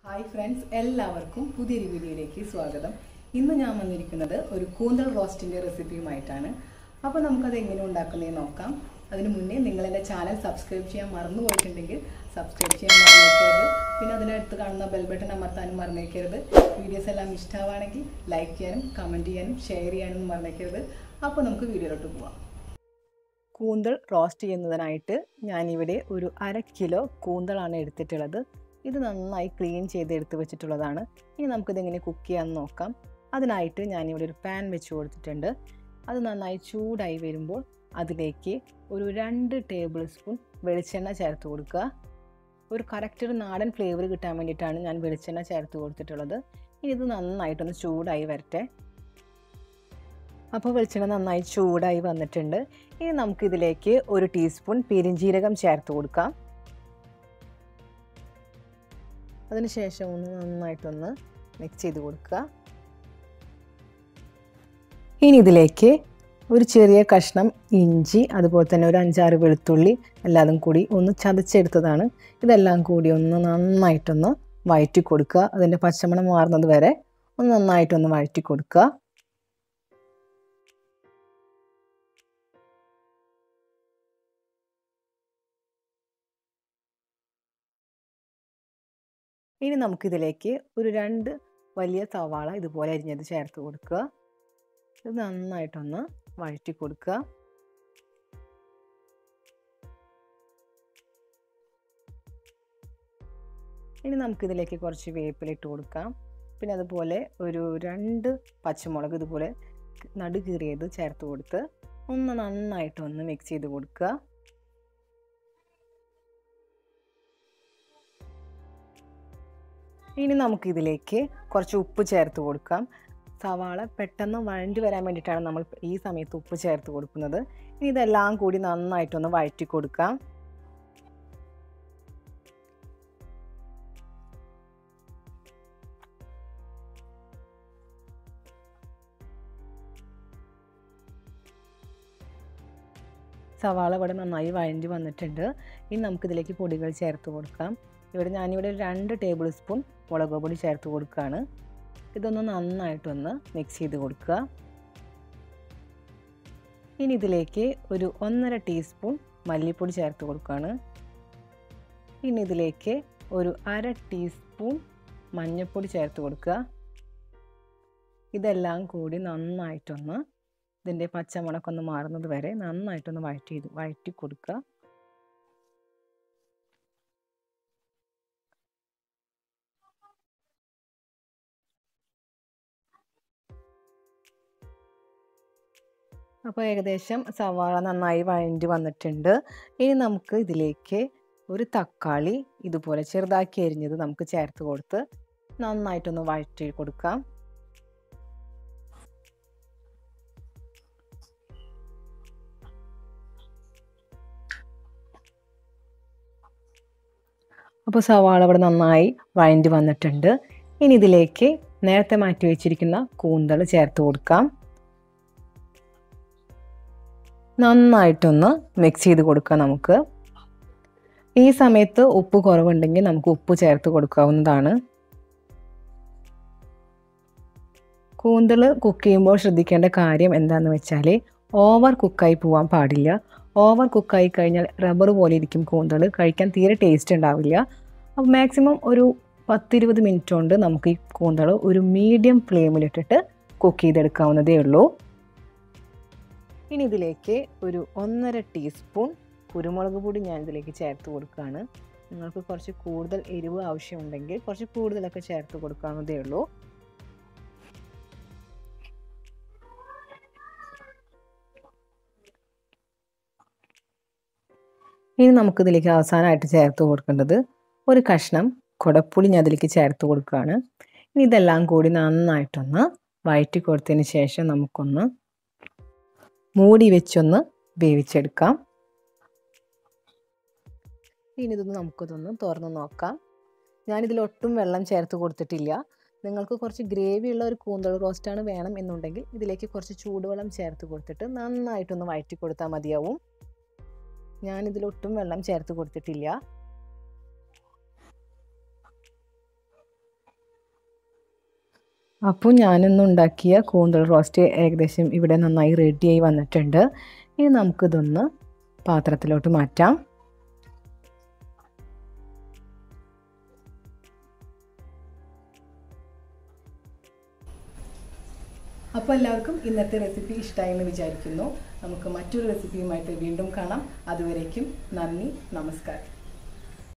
hi friends എല്ലാവർക്കും പുതിയൊരു വീഡിയോയിലേക്ക് സ്വാഗതം ഇന്ന് ഞാൻ വന്നിരിക്കുന്നത് ഒരു കൂന്തൽ റോസ്റ്റിൻ്റെ റെസിപ്പിയുമായിട്ടാണ് അപ്പോൾ നമുക്കത് എങ്ങനെ ഉണ്ടാക്കുന്നതെന്ന് നോക്കാം അതിന് മുന്നേ നിങ്ങൾ എൻ്റെ ചാനൽ സബ്സ്ക്രൈബ് ചെയ്യാൻ മറന്നു പോയിട്ടുണ്ടെങ്കിൽ സബ്സ്ക്രൈബ് ചെയ്യാൻ മറന്നേക്കരുത് പിന്നെ അതിനടുത്ത് കാണുന്ന ബെൽ ബട്ടൺ അമർത്താനും മറന്നേക്കരുത് വീഡിയോസ് എല്ലാം ഇഷ്ടമാണെങ്കിൽ ലൈക്ക് ചെയ്യാനും കമൻറ്റ് ചെയ്യാനും ഷെയർ ചെയ്യാനും മറന്നേക്കരുത് അപ്പോൾ നമുക്ക് വീഡിയോയിലോട്ട് പോവാം കൂന്തൽ റോസ്റ്റ് ചെയ്യുന്നതിനായിട്ട് ഞാനിവിടെ ഒരു അര കിലോ കൂന്തളാണ് എടുത്തിട്ടുള്ളത് ഇത് നന്നായി ക്ലീൻ ചെയ്ത് എടുത്ത് വെച്ചിട്ടുള്ളതാണ് ഇനി നമുക്കിതെങ്ങനെ കുക്ക് ചെയ്യാമെന്ന് നോക്കാം അതിനായിട്ട് ഞാനിവിടെ ഒരു പാൻ വെച്ച് കൊടുത്തിട്ടുണ്ട് അത് നന്നായി ചൂടായി വരുമ്പോൾ അതിലേക്ക് ഒരു രണ്ട് ടേബിൾ സ്പൂൺ വെളിച്ചെണ്ണ ചേർത്ത് കൊടുക്കുക ഒരു കറക്റ്റ് ഒരു നാടൻ ഫ്ലേവർ കിട്ടാൻ വേണ്ടിയിട്ടാണ് ഞാൻ വെളിച്ചെണ്ണ ചേർത്ത് കൊടുത്തിട്ടുള്ളത് ഇനി ഇത് നന്നായിട്ടൊന്ന് ചൂടായി വരട്ടെ അപ്പോൾ വെളിച്ചെണ്ണ നന്നായി ചൂടായി വന്നിട്ടുണ്ട് ഇനി നമുക്കിതിലേക്ക് ഒരു ടീസ്പൂൺ പെരിഞ്ജീരകം ചേർത്ത് കൊടുക്കാം അതിനുശേഷം ഒന്ന് നന്നായിട്ടൊന്ന് മിക്സ് ചെയ്ത് കൊടുക്കുക ഇനി ഇതിലേക്ക് ഒരു ചെറിയ കഷ്ണം ഇഞ്ചി അതുപോലെ തന്നെ ഒരു അഞ്ചാറ് വെളുത്തുള്ളി എല്ലാതും കൂടി ഒന്ന് ചതച്ചെടുത്തതാണ് ഇതെല്ലാം കൂടി ഒന്ന് നന്നായിട്ടൊന്ന് വഴറ്റി കൊടുക്കുക അതിൻ്റെ പച്ചമണം മാറുന്നത് വരെ ഒന്ന് നന്നായിട്ടൊന്ന് വഴറ്റി കൊടുക്കുക ഇനി നമുക്കിതിലേക്ക് ഒരു രണ്ട് വലിയ സവാള ഇതുപോലെ അരിഞ്ഞത് ചേർത്ത് കൊടുക്കുക ഇത് നന്നായിട്ടൊന്ന് വഴറ്റി കൊടുക്കുക ഇനി നമുക്കിതിലേക്ക് കുറച്ച് വേപ്പിലിട്ട് കൊടുക്കാം പിന്നെ അതുപോലെ ഒരു രണ്ട് പച്ചമുളക് ഇതുപോലെ നടു കീറിയത് ചേർത്ത് കൊടുത്ത് ഒന്ന് നന്നായിട്ടൊന്ന് മിക്സ് ചെയ്ത് കൊടുക്കുക ഇനി നമുക്കിതിലേക്ക് കുറച്ച് ഉപ്പ് ചേർത്ത് കൊടുക്കാം സവാള പെട്ടെന്ന് വഴണ്ടി വരാൻ വേണ്ടിയിട്ടാണ് നമ്മൾ ഈ സമയത്ത് ഉപ്പ് ചേർത്ത് കൊടുക്കുന്നത് ഇനി ഇതെല്ലാം കൂടി നന്നായിട്ടൊന്ന് വഴറ്റി കൊടുക്കാം സവാള ഇവിടെ നന്നായി വഴണ്ടി വന്നിട്ടുണ്ട് ഇനി നമുക്കിതിലേക്ക് പൊടികൾ ചേർത്ത് കൊടുക്കാം ഇവിടെ ഞാനിവിടെ രണ്ട് ടേബിൾ സ്പൂൺ മുളക് പൊടി ചേർത്ത് കൊടുക്കുകയാണ് ഇതൊന്ന് നന്നായിട്ടൊന്ന് മിക്സ് ചെയ്ത് കൊടുക്കുക ഇനി ഇതിലേക്ക് ഒരു ഒന്നര ടീസ്പൂൺ മല്ലിപ്പൊടി ചേർത്ത് കൊടുക്കുകയാണ് ഇനി ഇതിലേക്ക് ഒരു അര ടീസ്പൂൺ മഞ്ഞൾപ്പൊടി ചേർത്ത് കൊടുക്കുക ഇതെല്ലാം കൂടി നന്നായിട്ടൊന്ന് ഇതിൻ്റെ പച്ചമുളകൊന്ന് മാറുന്നത് വരെ നന്നായിട്ടൊന്ന് വഴറ്റി വഴറ്റി കൊടുക്കുക അപ്പോൾ ഏകദേശം സവാള നന്നായി വഴണ്ടി വന്നിട്ടുണ്ട് ഇനി നമുക്ക് ഇതിലേക്ക് ഒരു തക്കാളി ഇതുപോലെ ചെറുതാക്കി അരിഞ്ഞത് നമുക്ക് ചേർത്ത് കൊടുത്ത് നന്നായിട്ടൊന്ന് വഴറ്റി കൊടുക്കാം അപ്പോൾ സവാള ഇവിടെ നന്നായി വഴണ്ടി വന്നിട്ടുണ്ട് ഇനി ഇതിലേക്ക് നേരത്തെ മാറ്റി വെച്ചിരിക്കുന്ന കൂന്തൾ ചേർത്ത് കൊടുക്കാം നന്നായിട്ടൊന്ന് മിക്സ് ചെയ്ത് കൊടുക്കാം നമുക്ക് ഈ സമയത്ത് ഉപ്പ് കുറവുണ്ടെങ്കിൽ നമുക്ക് ഉപ്പ് ചേർത്ത് കൊടുക്കാവുന്നതാണ് കൂന്തൽ കുക്ക് ചെയ്യുമ്പോൾ ശ്രദ്ധിക്കേണ്ട കാര്യം എന്താണെന്ന് വെച്ചാൽ ഓവർ കുക്കായി പോകാൻ പാടില്ല ഓവർ കുക്കായി കഴിഞ്ഞാൽ റബ്ബർ പോലെ ഇരിക്കും കൂന്തൽ കഴിക്കാൻ തീരെ ടേസ്റ്റ് ഉണ്ടാവില്ല അപ്പോൾ മാക്സിമം ഒരു പത്തിരുപത് മിനിറ്റ് കൊണ്ട് നമുക്ക് ഈ കൂന്തൽ ഒരു മീഡിയം ഫ്ലെയിമിലിട്ടിട്ട് കുക്ക് ചെയ്തെടുക്കാവുന്നതേ ഉള്ളൂ ഇനി ഇതിലേക്ക് ഒരു ഒന്നര ടീസ്പൂൺ കുരുമുളക് പൊടി ഞാൻ ഇതിലേക്ക് ചേർത്ത് കൊടുക്കുകയാണ് നിങ്ങൾക്ക് കുറച്ച് കൂടുതൽ എരിവ് ആവശ്യമുണ്ടെങ്കിൽ കുറച്ച് കൂടുതലൊക്കെ ചേർത്ത് കൊടുക്കാവുന്നതേ ഉള്ളൂ ഇനി നമുക്കിതിലേക്ക് അവസാനമായിട്ട് ചേർത്ത് കൊടുക്കേണ്ടത് ഒരു കഷ്ണം കുടപ്പുളി ഞാൻ അതിലേക്ക് ചേർത്ത് കൊടുക്കുകയാണ് ഇനി ഇതെല്ലാം കൂടി നന്നായിട്ടൊന്ന് വഴറ്റി കൊടുത്തതിന് ശേഷം നമുക്കൊന്ന് മൂടി വെച്ചൊന്ന് വേവിച്ചെടുക്കാം ഇനി ഇതൊന്ന് നമുക്കിതൊന്ന് തുറന്ന് നോക്കാം ഞാനിതിൽ ഒട്ടും വെള്ളം ചേർത്ത് കൊടുത്തിട്ടില്ല നിങ്ങൾക്ക് കുറച്ച് ഗ്രേവി ഉള്ള ഒരു കൂന്തൾ റോസ്റ്റാണ് വേണം എന്നുണ്ടെങ്കിൽ ഇതിലേക്ക് കുറച്ച് ചൂടുവെള്ളം ചേർത്ത് കൊടുത്തിട്ട് നന്നായിട്ടൊന്ന് വഴറ്റി കൊടുത്താൽ മതിയാവും ഞാനിതിൽ ഒട്ടും വെള്ളം ചേർത്ത് കൊടുത്തിട്ടില്ല അപ്പോൾ ഞാനിന്ന് ഉണ്ടാക്കിയ കൂന്തൽ റോസ്റ്റ് ഏകദേശം ഇവിടെ നന്നായി റെഡിയായി വന്നിട്ടുണ്ട് ഇനി നമുക്കിതൊന്ന് പാത്രത്തിലോട്ട് മാറ്റാം അപ്പോൾ എല്ലാവർക്കും ഇന്നത്തെ റെസിപ്പി ഇഷ്ടമായി എന്ന് വിചാരിക്കുന്നു നമുക്ക് മറ്റൊരു റെസിപ്പിയുമായിട്ട് വീണ്ടും കാണാം അതുവരേക്കും നന്ദി നമസ്കാരം